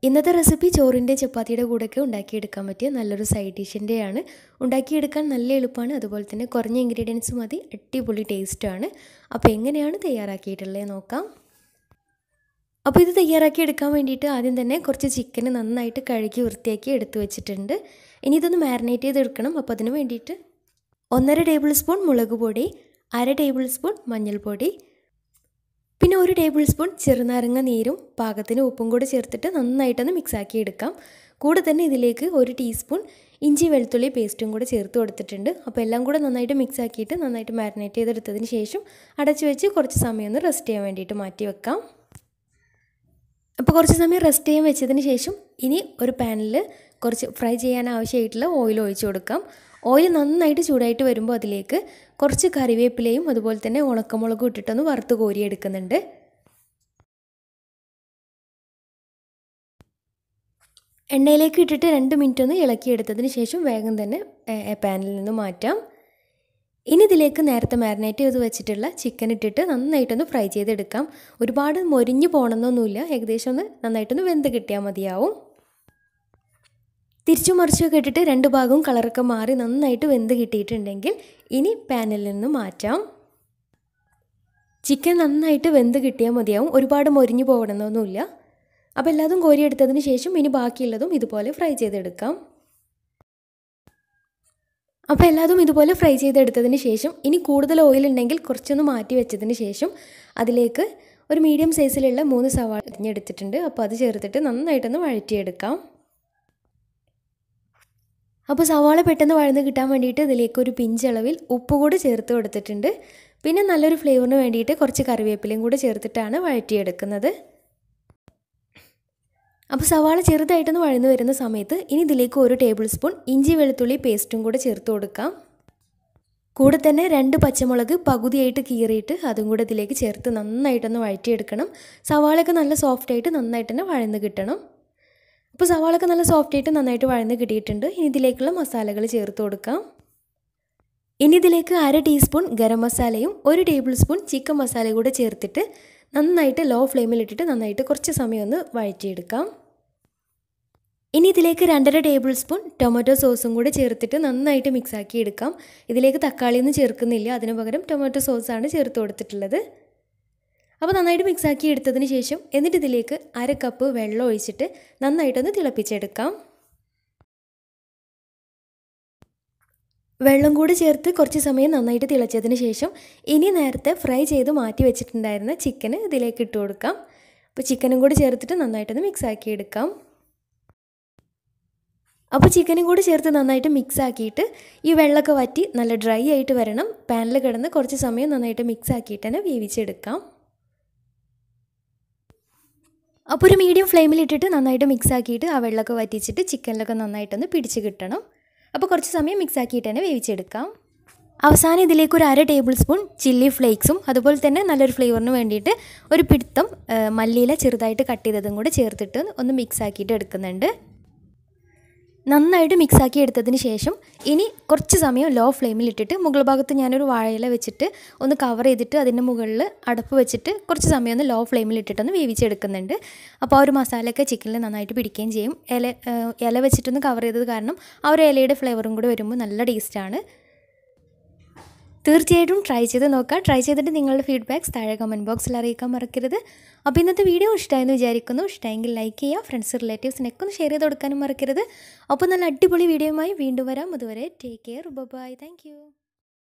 ഇന്നത്തെ റെസിപ്പി ചോറിൻ്റെ ചപ്പാത്തിയുടെ കൂടെയൊക്കെ ഉണ്ടാക്കിയെടുക്കാൻ പറ്റിയ നല്ലൊരു സൈഡ് ഡിഷിൻ്റെയാണ് ഉണ്ടാക്കിയെടുക്കാൻ നല്ല എളുപ്പമാണ് അതുപോലെ തന്നെ കുറഞ്ഞ ഇൻഗ്രീഡിയൻസ് മതി അടിപൊളി ടേസ്റ്റാണ് അപ്പോൾ എങ്ങനെയാണ് തയ്യാറാക്കിയിട്ടുള്ളത് നോക്കാം അപ്പോൾ ഇത് തയ്യാറാക്കി എടുക്കാൻ വേണ്ടിയിട്ട് ആദ്യം തന്നെ കുറച്ച് ചിക്കൻ നന്നായിട്ട് കഴുകി വൃത്തിയാക്കി എടുത്തു വെച്ചിട്ടുണ്ട് ഇനി ഇതൊന്ന് മാരിനേറ്റ് ചെയ്തെടുക്കണം അപ്പോൾ അതിന് വേണ്ടിയിട്ട് ഒന്നര ടേബിൾ സ്പൂൺ മുളക് പൊടി അര ടേബിൾ സ്പൂൺ മഞ്ഞൾപ്പൊടി പിന്നെ ഒരു ടേബിൾ സ്പൂൺ ചെറുനാരങ്ങ നീരും പാകത്തിന് ഉപ്പും കൂടെ ചേർത്തിട്ട് നന്നായിട്ടൊന്ന് മിക്സാക്കി എടുക്കാം കൂടെ തന്നെ ഇതിലേക്ക് ഒരു ടീസ്പൂൺ ഇഞ്ചി വെളുത്തുള്ളി പേസ്റ്റും കൂടെ ചേർത്ത് കൊടുത്തിട്ടുണ്ട് അപ്പോൾ എല്ലാം കൂടെ നന്നായിട്ട് മിക്സ് ആക്കിയിട്ട് നന്നായിട്ട് മാരിനേറ്റ് ചെയ്തെടുത്തതിന് ശേഷം അടച്ചു വെച്ച് കുറച്ച് സമയം ഒന്ന് റെസ്റ്റ് ചെയ്യാൻ വേണ്ടിയിട്ട് മാറ്റി വെക്കാം അപ്പോൾ കുറച്ച് സമയം റെസ്റ്റ് ചെയ്യാൻ വെച്ചതിന് ശേഷം ഇനി ഒരു പാനിൽ കുറച്ച് ഫ്രൈ ചെയ്യാൻ ആവശ്യമായിട്ടുള്ള ഓയിൽ ഒഴിച്ചു കൊടുക്കാം ഓയിൽ നന്നായിട്ട് ചൂടായിട്ട് വരുമ്പോൾ അതിലേക്ക് കുറച്ച് കറിവേപ്പിലയും അതുപോലെ തന്നെ ഉണക്കമുളകും ഇട്ടിട്ടൊന്ന് വറുത്ത് കോരിയെടുക്കുന്നുണ്ട് എണ്ണയിലേക്ക് ഇട്ടിട്ട് രണ്ട് മിനിറ്റ് ഒന്ന് ഇളക്കിയെടുത്തതിന് ശേഷം വേഗം തന്നെ പാനിൽ നിന്ന് മാറ്റാം ഇനി ഇതിലേക്ക് നേരത്തെ മാരിനേറ്റ് ചെയ്ത് വെച്ചിട്ടുള്ള ചിക്കൻ ഇട്ടിട്ട് നന്നായിട്ടൊന്ന് ഫ്രൈ ചെയ്തെടുക്കാം ഒരുപാട് മൊരിഞ്ഞു പോകണമെന്നൊന്നുമില്ല ഏകദേശം ഒന്ന് നന്നായിട്ടൊന്ന് വെന്ത് കിട്ടിയാൽ മതിയാവും തിരിച്ചു മറിച്ചൊക്കെ ഇട്ടിട്ട് രണ്ട് ഭാഗവും കളറൊക്കെ മാറി നന്നായിട്ട് വെന്ത് കിട്ടിയിട്ടുണ്ടെങ്കിൽ ഇനി പാനിൽ നിന്ന് മാറ്റാം ചിക്കൻ നന്നായിട്ട് വെന്ത് കിട്ടിയാൽ മതിയാവും ഒരുപാട് മൊരിഞ്ഞു പോകണമെന്നൊന്നുമില്ല അപ്പോൾ എല്ലാതും കോരിയെടുത്തതിന് ശേഷം ഇനി ബാക്കിയുള്ളതും ഇതുപോലെ ഫ്രൈ ചെയ്തെടുക്കാം അപ്പോൾ എല്ലാതും ഇതുപോലെ ഫ്രൈ ചെയ്തെടുത്തതിന് ശേഷം ഇനി കൂടുതൽ ഓയിൽ ഉണ്ടെങ്കിൽ കുറച്ചൊന്ന് മാറ്റി വെച്ചതിന് ശേഷം അതിലേക്ക് ഒരു മീഡിയം സൈസിലുള്ള മൂന്ന് സവാള അരിഞ്ഞെടുത്തിട്ടുണ്ട് അപ്പോൾ അത് ചേർത്തിട്ട് നന്നായിട്ടൊന്ന് വഴറ്റിയെടുക്കാം അപ്പോൾ സവാള പെട്ടെന്ന് വഴന്ന് കിട്ടാൻ വേണ്ടിയിട്ട് ഇതിലേക്ക് ഒരു പിഞ്ചളവിൽ ഉപ്പ് കൂടി ചേർത്ത് കൊടുത്തിട്ടുണ്ട് പിന്നെ നല്ലൊരു ഫ്ലേവറിന് വേണ്ടിയിട്ട് കുറച്ച് കറിവേപ്പിലയും കൂടി ചേർത്തിട്ടാണ് വഴറ്റിയെടുക്കുന്നത് അപ്പോൾ സവാള ചെറുതായിട്ടൊന്ന് വഴന്ന് വരുന്ന സമയത്ത് ഇനി ഇതിലേക്ക് ഒരു ടേബിൾ സ്പൂൺ ഇഞ്ചി വെളുത്തുള്ളി പേസ്റ്റും കൂടെ ചേർത്ത് കൊടുക്കാം കൂടെ തന്നെ രണ്ട് പച്ചമുളക് പകുതിയായിട്ട് കീറിയിട്ട് അതും കൂടെ ഇതിലേക്ക് ചേർത്ത് നന്നായിട്ടൊന്ന് വഴറ്റിയെടുക്കണം സവാളയൊക്കെ നല്ല സോഫ്റ്റായിട്ട് നന്നായിട്ട് തന്നെ വഴന്ന് കിട്ടണം അപ്പോൾ സവാളൊക്കെ നല്ല സോഫ്റ്റായിട്ട് നന്നായിട്ട് വഴന്ന് കിട്ടിയിട്ടുണ്ട് ഇനി ഇതിലേക്കുള്ള മസാലകൾ ചേർത്ത് കൊടുക്കാം ഇനി ഇതിലേക്ക് അര ടീസ്പൂൺ ഗരം മസാലയും ഒരു ടേബിൾ സ്പൂൺ ചിക്കൻ മസാലയും കൂടെ ചേർത്തിട്ട് നന്നായിട്ട് ലോ ഫ്ലെയിമിൽ ഇട്ടിട്ട് നന്നായിട്ട് കുറച്ച് സമയം ഒന്ന് വഴറ്റിയെടുക്കാം ഇനി ഇതിലേക്ക് രണ്ടര ടേബിൾ സ്പൂൺ ടൊമാറ്റോ സോസും കൂടെ ചേർത്തിട്ട് നന്നായിട്ട് മിക്സാക്കി എടുക്കാം ഇതിലേക്ക് തക്കാളിയൊന്നും ചേർക്കുന്നില്ല അതിന് പകരം ടൊമാറ്റോ സോസാണ് ചേർത്ത് കൊടുത്തിട്ടുള്ളത് അപ്പോൾ നന്നായിട്ട് മിക്സാക്കി എടുത്തതിന് ശേഷം എന്നിട്ട് ഇതിലേക്ക് അര കപ്പ് വെള്ളം ഒഴിച്ചിട്ട് നന്നായിട്ടൊന്ന് തിളപ്പിച്ചെടുക്കാം വെള്ളം കൂടി ചേർത്ത് കുറച്ച് സമയം നന്നായിട്ട് തിളച്ചതിന് ശേഷം ഇനി നേരത്തെ ഫ്രൈ ചെയ്ത് മാറ്റി വെച്ചിട്ടുണ്ടായിരുന്ന ചിക്കന് ഇതിലേക്ക് ഇട്ട് കൊടുക്കാം അപ്പോൾ ചിക്കനും കൂടി ചേർത്തിട്ട് നന്നായിട്ടൊന്ന് മിക്സ് ആക്കി എടുക്കാം അപ്പോൾ ചിക്കനും കൂടി ചേർത്ത് നന്നായിട്ട് മിക്സ് ആക്കിയിട്ട് ഈ വെള്ളമൊക്കെ വറ്റി നല്ല ഡ്രൈ ആയിട്ട് വരണം പാനിൽ കിടന്ന് കുറച്ച് സമയം നന്നായിട്ട് മിക്സ് ആക്കിയിട്ട് തന്നെ വേവിച്ചെടുക്കാം അപ്പോൾ ഒരു മീഡിയം ഫ്ലെയിമിൽ ഇട്ടിട്ട് നന്നായിട്ട് മിക്സ് ആക്കിയിട്ട് ആ വെള്ളമൊക്കെ വറ്റിച്ചിട്ട് ചിക്കനിലൊക്കെ നന്നായിട്ടൊന്ന് പിടിച്ച് കിട്ടണം അപ്പോൾ കുറച്ച് സമയം മിക്സ് ആക്കിയിട്ട് തന്നെ വേവിച്ചെടുക്കാം അവസാനം ഇതിലേക്ക് ഒരു അര ടേബിൾ സ്പൂൺ ചില്ലി ഫ്ലേക്സും അതുപോലെ തന്നെ നല്ലൊരു ഫ്ലേവറിന് വേണ്ടിയിട്ട് ഒരു പിടുത്തം മല്ലിയില ചെറുതായിട്ട് കട്ട് ചെയ്തതും കൂടെ ചേർത്തിട്ട് ഒന്ന് മിക്സ് ആക്കിയിട്ട് എടുക്കുന്നുണ്ട് നന്നായിട്ട് മിക്സ് ആക്കി എടുത്തതിന് ശേഷം ഇനി കുറച്ച് സമയം ലോ ഫ്ലെയിമിൽ ഇട്ടിട്ട് മുകൾ ഭാഗത്ത് ഞാനൊരു വാഴയില വെച്ചിട്ട് ഒന്ന് കവർ ചെയ്തിട്ട് അതിൻ്റെ മുകളിൽ അടപ്പ് വെച്ചിട്ട് കുറച്ച് സമയം ഒന്ന് ലോ ഫ്ലെയിമിൽ ഇട്ടിട്ടൊന്ന് വേവിച്ചെടുക്കുന്നുണ്ട് അപ്പോൾ ആ ഒരു മസാലയൊക്കെ ചിക്കനിൽ നന്നായിട്ട് പിടിക്കുകയും ചെയ്യും ഇല ഇല വെച്ചിട്ടൊന്ന് കവർ ചെയ്തത് കാരണം ആ ഒരു ഇലയുടെ ഫ്ലേവറും കൂടെ വരുമ്പോൾ നല്ല ടേസ്റ്റാണ് തീർച്ചയായിട്ടും ട്രൈ ചെയ്ത് നോക്കാം ട്രൈ ചെയ്തിട്ട് നിങ്ങളുടെ ഫീഡ്ബാക്ക്സ് താഴെ കമൻറ്റ് ബോക്സിൽ അറിയിക്കാൻ മറക്കരുത് അപ്പോൾ ഇന്നത്തെ വീഡിയോ ഇഷ്ടമായെന്ന് വിചാരിക്കുന്നു ഇഷ്ടമെങ്കിൽ ലൈക്ക് ചെയ്യുക ഫ്രണ്ട്സ് റിലേറ്റീവ്സിനൊക്കെ ഒന്ന് ഷെയർ ചെയ്ത് കൊടുക്കാനും മറക്കരുത് അപ്പോൾ നല്ല അടിപൊളി വീഡിയോയുമായി വീണ്ടും വരാം അതുവരെ ടേക്ക് കെയർ ബൈ താങ്ക്